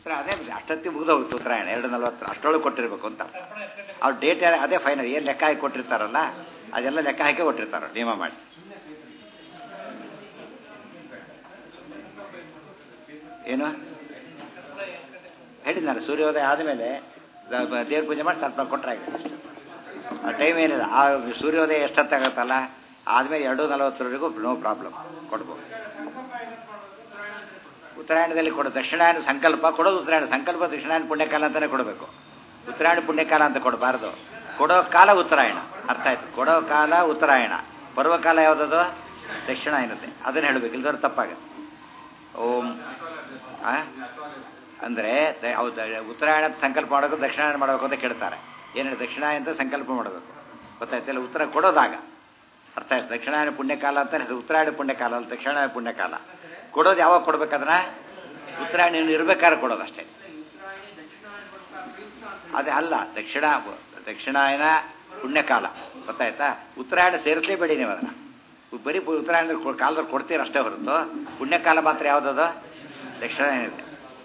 ಉತ್ತರ ಅದೇ ಅಷ್ಟೊತ್ತಿ ಮುಗಿದೋಗುತ್ತೆ ಉತ್ತರಾಯಣ ಎರಡು ನಲ್ವತ್ತು ಅಷ್ಟೊಳಗೆ ಕೊಟ್ಟಿರ್ಬೇಕು ಅಂತ ಅವ್ರು ಡೇಟ್ ಅದೇ ಫೈನಲ್ ಏನು ಲೆಕ್ಕ ಹಾಕಿ ಕೊಟ್ಟಿರ್ತಾರಲ್ಲ ಅದೆಲ್ಲ ಲೆಕ್ಕ ಹಾಕಿ ಕೊಟ್ಟಿರ್ತಾರೆ ನಿಯಮ ಮಾಡಿ ಏನು ಹೇಳಿದ್ದಾರೆ ಸೂರ್ಯೋದಯ ಆದಮೇಲೆ ದೇವ್ರ ಪೂಜೆ ಮಾಡಿ ಸ್ವಲ್ಪ ಕೊಟ್ಟರೆ ಆಗಿದೆ ಆ ಟೈಮ್ ಏನಿಲ್ಲ ಆ ಸೂರ್ಯೋದಯ ಎಷ್ಟೊತ್ತಾಗತ್ತಲ್ಲ ಆದಮೇಲೆ ಎರಡು ನಲವತ್ತರವರೆಗೂ ನೋ ಪ್ರಾಬ್ಲಮ್ ಕೊಡ್ಬೋದು ಉತ್ತರಾಯಣದಲ್ಲಿ ಕೊಡು ದಕ್ಷಿಣಾಯನ ಸಂಕಲ್ಪ ಕೊಡೋದು ಉತ್ತರಾಯಣ ಸಂಕಲ್ಪ ದಕ್ಷಿಣಾಯನ ಪುಣ್ಯಕಾಲ ಅಂತಲೇ ಕೊಡಬೇಕು ಉತ್ತರಾಯಣ ಪುಣ್ಯಕಾಲ ಅಂತ ಕೊಡಬಾರ್ದು ಕೊಡೋ ಕಾಲ ಉತ್ತರಾಯಣ ಅರ್ಥ ಆಯ್ತು ಕೊಡೋ ಕಾಲ ಉತ್ತರಾಯಣ ಬರುವ ಕಾಲ ಯಾವುದದು ದಕ್ಷಿಣಾಯನತೆ ಅದನ್ನು ಹೇಳಬೇಕು ಇಲ್ದವ್ರು ತಪ್ಪಾಗುತ್ತೆ ಓಂ ಆ? ಅಂದ್ರೆ ದ- ಹೌದು ಉತ್ತರಾಯಣ ಸಂಕಲ್ಪ ಮಾಡಬೇಕು ದಕ್ಷಿಣಾಯನ ಮಾಡಬೇಕು ಅಂತ ಕೇಳ್ತಾರೆ ಏನು ದಕ್ಷಿಣಾಯನ ಅಂತ ಸಂಕಲ್ಪ ಮಾಡಬೇಕು ಗೊತ್ತಾಯ್ತಲ್ಲ ಉತ್ತರ ಕೊಡೋದಾಗ ಅರ್ಥ ಆಯ್ತು ದಕ್ಷಿಣಾಯನ ಪುಣ್ಯಕಾಲ ಅಂತ ಹೆಸರು ಉತ್ತರಾಯಣ ಪುಣ್ಯಕಾಲ ಅಲ್ಲ ದಕ್ಷಿಣಾಯನ ಪುಣ್ಯಕಾಲ ಕೊಡೋದು ಯಾವಾಗ ಕೊಡ್ಬೇಕದನ್ನ ಉತ್ತರಾಯಣ ಇರ್ಬೇಕಾದ್ರೆ ಕೊಡೋದು ಅಷ್ಟೇ ಅದೇ ಅಲ್ಲ ದಕ್ಷಿಣ ದಕ್ಷಿಣಾಯನ ಪುಣ್ಯಕಾಲ ಗೊತ್ತಾಯ್ತಾ ಉತ್ತರಾಯಣ ಸೇರಿಸಲೇಬೇಡಿ ನೀವು ಅದನ್ನ ಬರೀ ಪು- ಉತ್ತರಾಯಣದ ಕೊ- ಕಾಲದಲ್ಲಿ ಕೊಡ್ತೀರ ಅಷ್ಟೇ ಹೊರತು ಪುಣ್ಯಕಾಲ ಮಾತ್ರ ಯಾವುದದು ದಕ್ಷಿಣಾಯನ ಇದೆ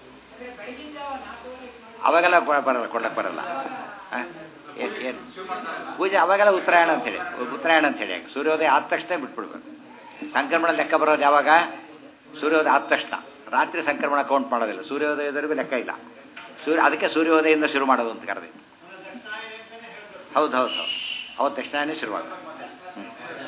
ಅವಾಗೆಲ್ಲ ಕೊ- ಬರಲ್ಲ ಕೊಡಕ್ಕೆ ಬರಲ್ಲ ಆ? ಏನ್ ಏನು ಪೂಜೆ ಅವಾಗೆಲ್ಲ ಉತ್ತರಾಯಣ ಅಂತೇಳಿ ಉತ್ತರಾಯಣ ಅಂತೇಳಿ ಸೂರ್ಯೋದಯ ಆದ ತಕ್ಷಣ ಬಿಟ್ಬಿಡ್ಬೇಕು ಸಂಕ್ರಮಣ ಲೆಕ್ಕ ಬರೋದು ಯಾವಾಗ ಸೂರ್ಯೋದಯ ಆದ ತಕ್ಷಣ ರಾತ್ರಿ ಸಂಕ್ರಮಣ ಕೌಂಟ್ ಮಾಡೋದಿಲ್ಲ ಸೂರ್ಯೋದಯದವರೆಗೂ ಲೆಕ್ಕ ಇಲ್ಲ ಸೂರ್ಯ ಅದಕ್ಕೆ ಸೂರ್ಯೋದಯದಿಂದ ಶುರು ಮಾಡೋದು ಅಂತ ಕರೆದಿದ್ದು ಹೌದು ಹೌದು ಹೌದು ಅವತ್ತು ತಕ್ಷಣನೇ ಶುರುವಾಗೋದು ಹ್ಮ್.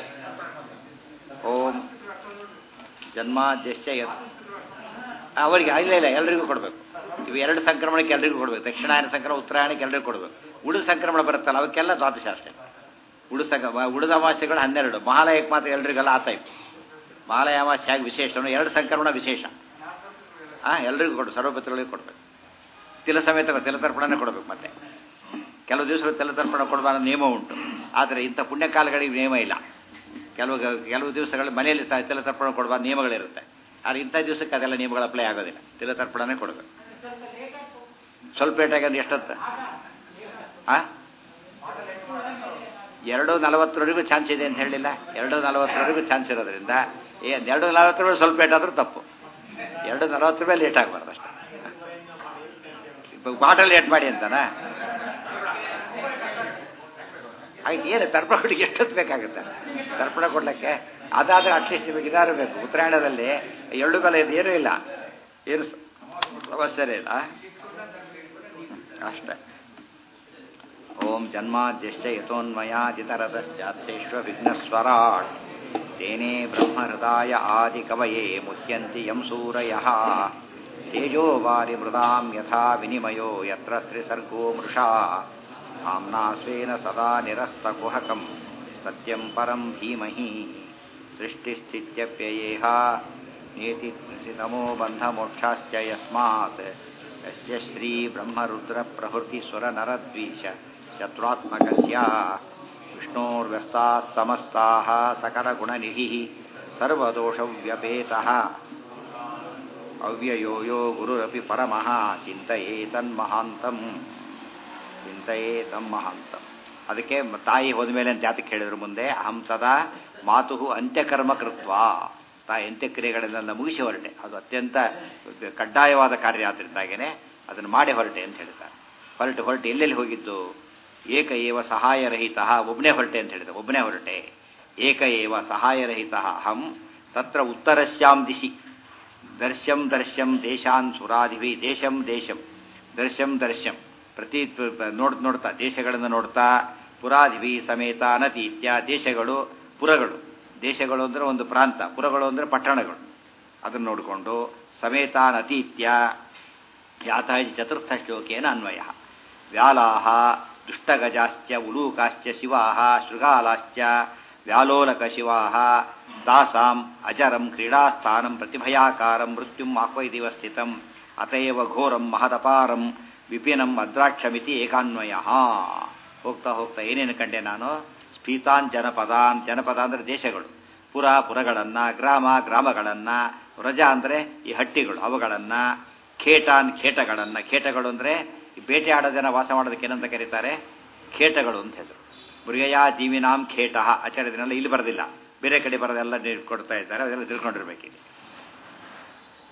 ಓಂ ಜನ್ಮಾದ್ಯಶ್ಯ ಯತ್ ಅವರಿಗೆ ಇಲ್ಲ ಇಲ್ಲ ಎಲ್ರಿಗೂ ಕೊಡಬೇಕು ಇವು ಎರಡು ಸಂಕ್ರಮಣಕ್ಕೆ ಎಲ್ರಿಗೂ ಕೊಡಬೇಕು ದಕ್ಷಿಣಾಯನ ಸಂಕ್ರಮಣ ಉತ್ತರಾಯಣಕ್ಕೆ ಎಲ್ರಿಗೂ ಕೊಡಬೇಕು ಉಳಿದ ಸಂಕ್ರಮಣ ಬರುತ್ತಲ್ಲ ಅವಕ್ಕೆಲ್ಲ ದ್ವಾದಶ ಅಷ್ಟೇ ಉಳಿದ ಸಂಕ ಉಳಿದ ಅಮಾವಾಸ್ಯೆಗಳು ಹನ್ನೆರಡು ಮಹಾಲಯಕ್ಕೆ ಮಾತ್ರ ಎಲ್ರಿಗೆಲ್ಲ ಆ ಟೈಪ್ ಮಹಾಲಯ ಅಮಾವಾಸ್ಯೆ ಆಗಿ ವಿಶೇಷ ಎರಡು ಸಂಕ್ರಮಣ ವಿಶೇಷ ಹಾಂ ಎಲ್ರಿಗೂ ಕೊಡು ಸರ್ವಪತ್ರಗಳಿಗೆ ಕೊಡಬೇಕು ತಿಲ ಸಮೇತ ತಿಲತರ್ಪಣನೇ ಕೊಡಬೇಕು ಮತ್ತೆ ಕೆಲವು ದಿವಸಗಳು ತಿಲತರ್ಪಣ ಕೊಡಬಾರ್ದು ನಿಯಮ ಉಂಟು ಆದರೆ ಇಂಥ ಪುಣ್ಯಕಾಲಗಳಿಗೆ ನಿಯಮ ಇಲ್ಲ ಕೆಲವು ಕೆಲವು ದಿವಸಗಳು ಮನೆಯಲ್ಲಿ ತ- ತಿಲತರ್ಪಣ ಕೊಡಬಾರ್ದು ನಿಯಮಗಳಿರುತ್ತೆ ಆದರೆ ಇಂಥ ದಿವಸಕ್ಕೆ ಅದೆಲ್ಲ ನಿಯಮಗಳು ಅಪ್ಲೈ ಆಗೋದಿಲ್ಲ ತಿಲತರ್ಪಣನೇ ಕೊಡಬೇಕು ಸ್ವಲ್ಪ ಲೇಟಾಗಿ ಅದು ಎಷ್ಟೊತ್ತು ಆ ಎರಡು ನಲವತ್ತರವರೆಗೂ ಚಾನ್ಸ್ ಇದೆ ಅಂತ ಹೇಳಿಲ್ಲ ಎರಡು ನಲವತ್ತರವರೆಗೂ ಚಾನ್ಸ್ ಇರೋದ್ರಿಂದ ಏ ಎರಡು ನಲವತ್ತರವರೆಗೂ ಸ್ವಲ್ಪ ಲೇಟ್ ಆದರೂ ತಪ್ಪು ಎರಡು ನಲವತ್ತರ ಮೇಲೆ ಲೇಟ್ ಆಗಬಾರ್ದು ಅಷ್ಟೇ ಬಾಟಲ್ ಲೇಟ್ ಮಾಡಿ ಅಂತನಾ ಹಾಗೆ ಏನು ತರ್ಪಣ ಕೊಟ್ಟಿಗೆ ಎಷ್ಟೊತ್ತು ಬೇಕಾಗುತ್ತೆ ತರ್ಪಣ ಕೊಡ್ಲಿಕ್ಕೆ ಅದಾದ್ರೆ ಅಟ್ಲೀಸ್ಟ್ ನಿಮಗೆ ಇದಾರು ಬೇಕು ಉತ್ತರಾಯಣದಲ್ಲಿ ಎಳ್ಳು ಬೆಲೆ ಇದು ಏನೂ ಇಲ್ಲ ಏನು ಸ- ಸಮಸ್ಯೆನೇ ಇಲ್ಲ ಅಷ್ಟೇ ಓಂ ಜನ್ಮಾದ್ಯಶ್ಚ ಯಥೋನ್ಮಯಾದಿತರತಶ್ಚಾತ್ಯೇಶ್ವ ವಿಘ್ನಸ್ವರಾಟ್ ತೇನೇ ಬ್ರಹ್ಮಹೃದಾಯ ಆದಿಕವಯೇ ಮುಹ್ಯಂತಿ ಯಂ ಸೂರಯಃ ತೇಜೋ ವಾರಿ ಮೃದಾಂ ಯಥಾ ವಿನಿಮಯೋ ಯತ್ರ ತ್ರಿಸರ್ಗೋ ಮೃಷಾ ಧಾಮ್ನಾ ಸ್ವೇನ ಸದಾ ನಿರಸ್ತಕುಹಕಂ ಸತ್ಯಂ ಪರಂ ಧೀಮಹಿ ಸೃಷ್ಟಿಸ್ಥಿತ್ಯಪ್ಯಯೇಹ ನೇತಿ ತಮೋ ಬಂಧಮೋಕ್ಷಾಶ್ಚ ಯಸ್ಮಾತ್ ಯಸ್ಯ ಶ್ರೀ ಬ್ರಹ್ಮರುದ್ರ ಪ್ರಭೃತಿ ಸುರ ನರದ್ವೀಶ ಶತ್ರುತ್ಮಕಸ್ಯ ವಿಷ್ಣೋರ್ವ್ಯಸ್ತಾः ಸಮಸ್ತಾः ಸಕಲಗುಣನಿಧಿः ಸರ್ವದೋಷವ್ಯಪೇತಃ ಅವ್ಯಯೋ ಯೋ ಗುರುರಪಿ ಪರಮಃ ಚಿಂತಯೇತನ್ಮಹಾಂತಂ ಚಿಂತಯೇತಂ ಮಹಾಂತಂ ಅದಕ್ಕೆ ಮ- ತಾಯಿ ಹೋದ್ಮೇಲೆ ಅಂತ ಯಾತಕ್ಕೆ ಹೇಳಿದ್ರು ಮುಂದೆ ಅಹಂ ಸದಾ ಮಾತು ಅಂತ್ಯಕರ್ಮ ಕೃತ್ವ ತಾಯಿ ಅಂತ್ಯಕ್ರಿಯೆಗಳನ್ನೆಲ್ಲ ಮುಗಿಸಿ ಹೊರಟೆ ಅದು ಅತ್ಯಂತ ಕಡ್ಡಾಯವಾದ ಕಾರ್ಯ ಆದ್ದರಿಂದಾಗೇನೆ ಅದನ್ನು ಮಾಡಿ ಹೊರಟೆ ಅಂತ ಹೇಳ್ತಾರೆ ಹೊರಟು ಹೊರಟು ಎಲ್ಲೆಲ್ಲಿ ಹೋಗಿದ್ದು ಏಕ ಏವ ಸಹಾಯರಹಿತ ಒಬ್ಬನೇ ಹೊರಟೆ ಅಂತ ಹೇಳಿದೆ ಒಬ್ಬನೇ ಹೊರಟೆ ಏಕ ಏವ ಸಹಾಯರಹಿತ ಅಹಂ ತತ್ರ ಉತ್ತರಸ್ಯಾಂ ದಿಶಿ ದರ್ಶ್ಯಂ ದರ್ಶ್ಯಂ ದೇಶಾನ್ ಸುರಾದಿಭಿ ದೇಶಂ ದೇಶಂ ದರ್ಶ್ಯಂ ದರ್ಶ್ಯಂ ಪ್ರತಿ ನೋಡ್ ನೋಡ್ತಾ ದೇಶಗಳನ್ನು ನೋಡ್ತಾ ಪುರಾದಿಭಿ ಸಮೇತ ಅನತೀತ್ಯ ದೇಶಗಳು ಪುರಗಳು ದೇಶಗಳು ಅಂದರೆ ಒಂದು ಪ್ರಾಂತ ಪುರಗಳು ಅಂದರೆ ಪಟ್ಟಣಗಳು ಅದನ್ನು ನೋಡಿಕೊಂಡು ಸಮೇತಾನ್ ಅತೀತ್ಯ ಯಾತಾಯಿ ಚತುರ್ಥ ಶ್ಲೋಕೇನ ಅನ್ವಯ ವ್ಯಾಲಾಹ ದುಷ್ಟಗಜಾಶ್ಚ ಉಲೂಕಾಶ್ಚ ಶಿವಾಹ ಶೃಗಾಲಾಶ್ಚ ವ್ಯಾಲೋಲಕ ಶಿವಾಹ ತಾಸಾಂ ಅಜರಂ ಕ್ರೀಡಾಸ್ಥಾನಂ ಪ್ರತಿಭಯಾಕಾರಂ ಮೃತ್ಯುಂ ಆಹ್ವೈದಿವ ಸ್ಥಿತಂ ಅತಯವ ಘೋರಂ ಮಹದಪಾರಂ ವಿಪಿನಂ ಅದ್ರಾಕ್ಷಮಿತಿ ಏಕಾನ್ವಯ ಹೋಗ್ತಾ ಹೋಗ್ತಾ ಏನೇನು ಕಂಡೆ ನಾನು ಸ್ಫೀತಾನ್ ಜನಪದಾನ್ ಜನಪದ ಅಂದರೆ ದೇಶಗಳು ಪುರ ಪುರಗಳನ್ನು ಗ್ರಾಮ ಗ್ರಾಮಗಳನ್ನು ವ್ರಜ ಅಂದರೆ ಈ ಹಟ್ಟಿಗಳು ಅವುಗಳನ್ನು ಖೇಟಾನ್ ಖೇಟಗಳನ್ನು ಖೇಟಗಳು ಅಂದರೆ ಬೇಟೆ ಆಡೋ ಜನ ವಾಸ ಮಾಡೋದಕ್ಕೆ ಏನಂತ ಕರೀತಾರೆ ಖೇಟಗಳು ಅಂತ ಹೆಸರು ಮೃಗಯ ಜೀವಿನಾಂ ಖೇಟ ಆಚಾರ್ಯದನ್ನೆಲ್ಲ ಇಲ್ಲಿ ಬರೋದಿಲ್ಲ ಬೇರೆ ಕಡೆ ಬರೋದೆಲ್ಲ ನೀಡ್- ಕೊಡ್ತಾ ಇದ್ದಾರೆ ಅದೆಲ್ಲ ತಿಳ್ಕೊಂಡಿರ್ಬೇಕಿದೆ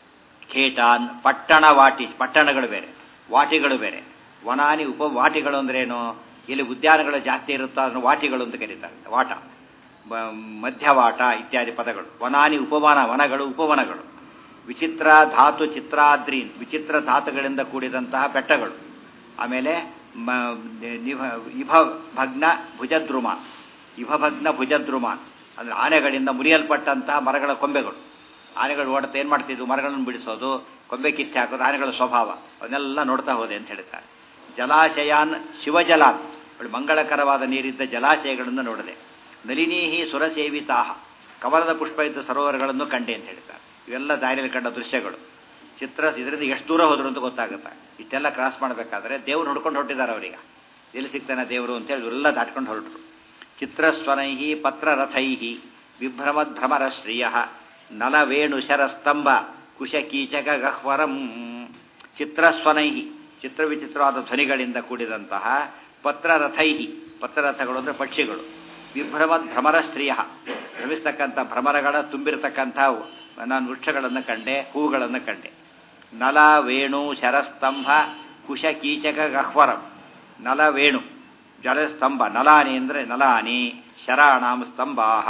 ಖೇಟಾನ್ ಪಟ್ಟಣ ವಾಟಿ ಪಟ್ಟಣಗಳು ಬೇರೆ ವಾಟಿಗಳು ಬೇರೆ ವನಾನಿ ಉಪವಾಟಿಗಳು ಅಂದ್ರೇನು ಇಲ್ಲಿ ಉದ್ಯಾನಗಳು ಜಾಸ್ತಿ ಇರುತ್ತೋ ಅದನ್ನು ವಾಟಿಗಳು ಅಂತ ಕರೀತಾರೆ ವಾಟ ಬ- ಮಧ್ಯವಾಟ ಇತ್ಯಾದಿ ಪದಗಳು ವನಾನಿ ಉಪವನ ವನಗಳು ಉಪವನಗಳು ವಿಚಿತ್ರ ಧಾತು ಚಿತ್ರಾದ್ರೀನ್ ವಿಚಿತ್ರ ಧಾತುಗಳಿಂದ ಕೂಡಿದಂತಹ ಬೆಟ್ಟಗಳು ಆಮೇಲೆ ಮ- ನಿಭ ಇಭ ಭಗ್ನ ಭುಜದ್ರುಮಾನ್ ಇಭಭಗ್ನ ಭುಜದ್ರುಮಾನ್ ಅಂದರೆ ಆನೆಗಳಿಂದ ಮುರಿಯಲ್ಪಟ್ಟಂತಹ ಮರಗಳ ಕೊಂಬೆಗಳು ಆನೆಗಳು ಓಡುತ್ತೆ ಏನು ಮಾಡ್ತಿದ್ವು ಮರಗಳನ್ನು ಬಿಡಿಸೋದು ಕೊಂಬೆ ಕಿತ್ತು ಹಾಕೋದು ಆನೆಗಳ ಸ್ವಭಾವ ಅವನ್ನೆಲ್ಲ ನೋಡ್ತಾ ಹೋದೆ ಅಂತ ಹೇಳ್ತಾರೆ ಜಲಾಶಯಾನ್ ಶಿವಜಲಾನ್ ಒಳ್ಳೆ ಮಂಗಳಕರವಾದ ನೀರಿದ್ದ ಜಲಾಶಯಗಳನ್ನು ನೋಡಿದೆ ನಲಿನೀಹಿ ಸುರಸೇವಿತಾಹ ಕಮಲದ ಪುಷ್ಪ ಇದ್ದ ಸರೋವರಗಳನ್ನು ಕಂಡೆ ಅಂತ ಹೇಳ್ತಾರೆ ಇವೆಲ್ಲ ದಾರಿಯಲ್ಲಿ ಕಂಡ ದೃಶ್ಯಗಳು ಚಿತ್ರ ಇದರಿಂದ ಎಷ್ಟು ದೂರ ಹೋದ್ರು ಅಂತ ಗೊತ್ತಾಗುತ್ತೆ ಇಷ್ಟೆಲ್ಲ ಕ್ರಾಸ್ ಮಾಡಬೇಕಾದ್ರೆ ದೇವ್ರು ನೋಡ್ಕೊಂಡು ಹೊರಟಿದ್ದಾರೆ ಅವರೀಗ ಎಲ್ಲಿ ಸಿಗ್ತಾನೆ ದೇವರು ಅಂತೇಳಿ ಇವರೆಲ್ಲ ದಾಟ್ಕೊಂಡು ಹೊರಟರು ಚಿತ್ರಸ್ವನೈ ಪತ್ರರಥೈ ವಿಭ್ರಮದ್ಭ್ರಮರ ಶ್ರಿಯ ನಲವೇಣು ಶರಸ್ತಂಭ ಕುಶಕೀಚಕ ಗಹ್ವರಂ ಚಿತ್ರಸ್ವನೈ ಚಿತ್ರವಿಚಿತ್ರವಾದ ಧ್ವನಿಗಳಿಂದ ಕೂಡಿದಂತಹ ಪತ್ರರಥೈ ಪತ್ರರಥಗಳು ಅಂದರೆ ಪಕ್ಷಿಗಳು ವಿಭ್ರಮದ್ ಭ್ರಮರ ಸ್ತ್ರೀಯ ಭ್ರಮಿಸ್ತಕ್ಕಂಥ ಭ್ರಮರಗಳ ತುಂಬಿರತಕ್ಕಂಥ ನಾನು ವೃಕ್ಷಗಳನ್ನು ಕಂಡೆ ಹೂಗಳನ್ನು ಕಂಡೆ ನಲ ವೇಣು ಶರಸ್ತಂಭ ಕುಶ ಕೀಚಕ ಗಹ್ವರಂ ನಲ ವೇಣು ಜಲಸ್ತಂಭ ನಲಾನಿ ಅಂದರೆ ನಲಾನಿ ಶರಾಣಾಂ ಸ್ತಂಭಾಹ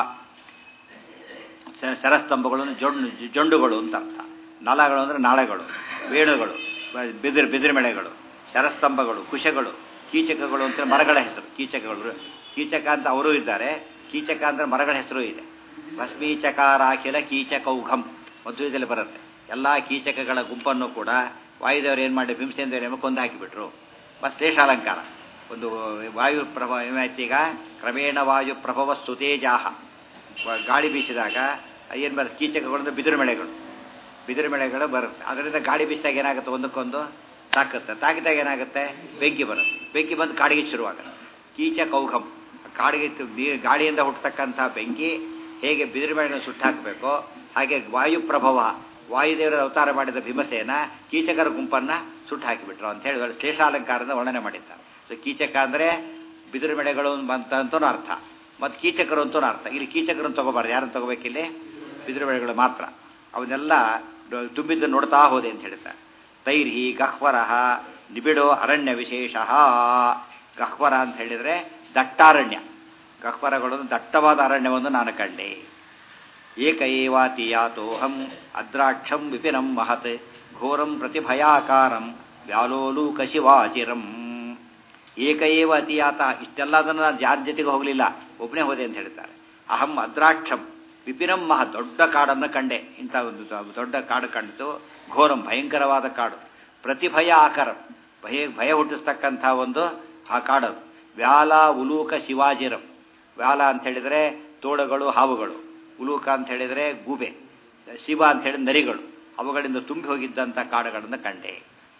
ಶ- ಶರಸ್ತಂಭಗಳನ್ನು ಜೊಂಡು ಜೊಂಡುಗಳು ಅಂತ ಅರ್ಥ ನಲಗಳು ಅಂದರೆ ನಾಳಗಳು ವೇಣುಗಳು ಬ- ಬಿದಿರು ಬಿದಿರುಮೆಳೆಗಳು ಶರಸ್ತಂಭಗಳು ಕುಶಗಳು ಕೀಚಕಗಳು ಅಂತ ಮರಗಳ ಹೆಸರು ಕೀಚಕಗಳು ಕೀಚಕ ಅಂತ ಅವರೂ ಇದ್ದಾರೆ ಕೀಚಕ ಅಂದ್ರೆ ಮರಗಳ ಹೆಸರು ಇದೆ ಭಸ್ಮೀಚಕಾರಾಖಿಲ ಕೀಚಕೌಘಂ ಮಧ್ವದಲ್ಲಿ ಬರುತ್ತೆ ಎಲ್ಲ ಕೀಚಕಗಳ ಗುಂಪನ್ನು ಕೂಡ ವಾಯುದೇವರು ಏನು ಮಾಡಿ ಭೀಮಸೇಂದ್ರ ಕೊಂದು ಹಾಕಿಬಿಟ್ರು ಮತ್ತು ಶ್ಲೇಷಾಲಂಕಾರ ಒಂದು ವಾಯು ಪ್ರಭಾವ ಏನಾಯ್ತು ಈಗ ಕ್ರಮೇಣ ವಾಯು ಪ್ರಭವ ಸ್ತುತೇಜಾಹ ವ- ಗಾಳಿ ಬೀಸಿದಾಗ ಏನು ಬರುತ್ತೆ ಕೀಚಕಗಳು ಅಂದ್ರೆ ಬಿದಿರು ಮೆಳೆಗಳು ಬಿದಿರು ಮೆಳೆಗಳು ಬರುತ್ತೆ ಅದರಿಂದ ಗಾಳಿ ಬೀಸಿದಾಗ ಏನಾಗುತ್ತೆ ಒಂದಕ್ಕೊಂದು ತಾಕುತ್ತೆ ತಾಕಿದಾಗ ಏನಾಗುತ್ತೆ ಬೆಂಕಿ ಬರುತ್ತೆ ಬೆಂಕಿ ಬಂದು ಕಾಡಿಗೆ ಶುರುವಾಗುತ್ತೆ ಕೀಚ ಕೌಘಂ ಕಾಡಿಗೆ ತು- ನೀ- ಗಾಳಿಯಿಂದ ಹುಟ್ಟತಕ್ಕಂಥ ಬೆಂಕಿ ಹೇಗೆ ಬಿದಿರು ಮೆಳೆಗಳನ್ನು ಸುಟ್ಟಾಕಬೇಕೋ ಹಾಗೆ ವಾಯು ಪ್ರಭವ ವಾಯುದೇವರ ಅವತಾರ ಮಾಡಿದ ಭೀಮಸೇನ ಕೀಚಕರ ಗುಂಪನ್ನು ಸುಟ್ಟು ಹಾಕಿಬಿಟ್ರು ಅಂತ ಹೇಳಿ ಇವರು ಶ್ಲೇಷಾಲಂಕಾರದ ವರ್ಣನೆ ಮಾಡಿದ್ದಾರೆ ಸೊ ಕೀಚಕ ಅಂದರೆ ಬಿದಿರು ಮೆಳೆಗಳು ಅಂತ ಅಂತನೂ ಅರ್ಥ ಮತ್ತು ಕೀಚಕರು ಅಂತೂ ಅರ್ಥ ಇಲ್ಲಿ ಕೀಚಕರನ್ನು ತಗೋಬಾರ್ದು ಯಾರನ್ನು ತಗೋಬೇಕಿಲ್ಲಿ ಬಿದಿರು ಮೆಳೆಗಳು ಮಾತ್ರ ಅವನ್ನೆಲ್ಲ ಡ- ತುಂಬಿದ್ದು ನೋಡ್ತಾ ಹೋದೆ ಅಂತ ಹೇಳ್ತಾರೆ ತೈರ್ಹಿ ಗಹ್ವರ ನಿಬಿಡೋ ಅರಣ್ಯ ವಿಶೇಷ ಗಹ್ವರ ಅಂತ ಹೇಳಿದರೆ ದಟ್ಟಾರಣ್ಯ ಗಹ್ವರಗಳು ದಟ್ಟವಾದ ಅರಣ್ಯವನ್ನು ನಾನು ಕಂಡೆ ಏಕ ಏವಾತಿ ಯಾತೋಹಂ ಅದ್ರಾಕ್ಷಂ ವಿಪಿನಂ ಮಹತ್ ಘೋರಂ ಪ್ರತಿಭಯಾಕಾರಂ ವ್ಯಾಲೋಲೂಕ ಶಿವಾಚಿರಂ ಏಕ ಏವ ಅತಿಯಾತ ಇಷ್ಟೆಲ್ಲ ಅದನ್ನು ನಾನು ಯಾರ ಜೊತೆಗೆ ಹೋಗಲಿಲ್ಲ ಒಬ್ಬನೇ ಹೋದೆ ಅಂತ ಹೇಳ್ತಾರೆ ಅಹಂ ಅದ್ರಾಕ್ಷಂ ವಿಪಿನಂ ಮಹ ದೊಡ್ಡ ಕಾಡನ್ನು ಕಂಡೆ ಇಂಥ ಒಂದು ದೊ- ದೊಡ್ಡ ಕಾಡು ಕಂಡಿತು ಘೋರಂ ಭಯಂಕರವಾದ ಕಾಡು ಪ್ರತಿಭಯ ಆಕರಂ ಭಯ ಭಯ ಹುಟ್ಟಿಸ್ತಕ್ಕಂಥ ಒಂದು ಆ ಕಾಡು ವ್ಯಾಲ ಉಲೂಕ ಶಿವಾಜಿರಂ ವ್ಯಾಲ ಅಂತ ಹೇಳಿದರೆ ತೋಳಗಳು ಹಾವುಗಳು ಉಲೂಕ ಅಂತ ಹೇಳಿದರೆ ಗೂಬೆ ಶಿವ ಅಂತ ಹೇಳಿದ್ರೆ ನರಿಗಳು ಅವುಗಳಿಂದ ತುಂಬಿ ಹೋಗಿದ್ದಂಥ ಕಾಡುಗಳನ್ನು ಕಂಡೆ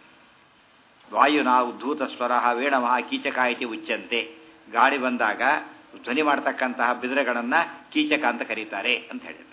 ವಾಯುನಾ ಉದ್ಧೂತ ಸ್ವರ ವೇಣಮಃ ಕೀಚಕ ಇತಿ ಉಚ್ಚಂತೆ ಗಾಳಿ ಬಂದಾಗ ಧ್ವನಿ ಮಾಡ್ತಕ್ಕಂತಹ ಬಿದಿರೆಗಳನ್ನು ಕೀಚಕ ಅಂತ ಕರೀತಾರೆ ಅಂತ ಹೇಳಿದ್ರು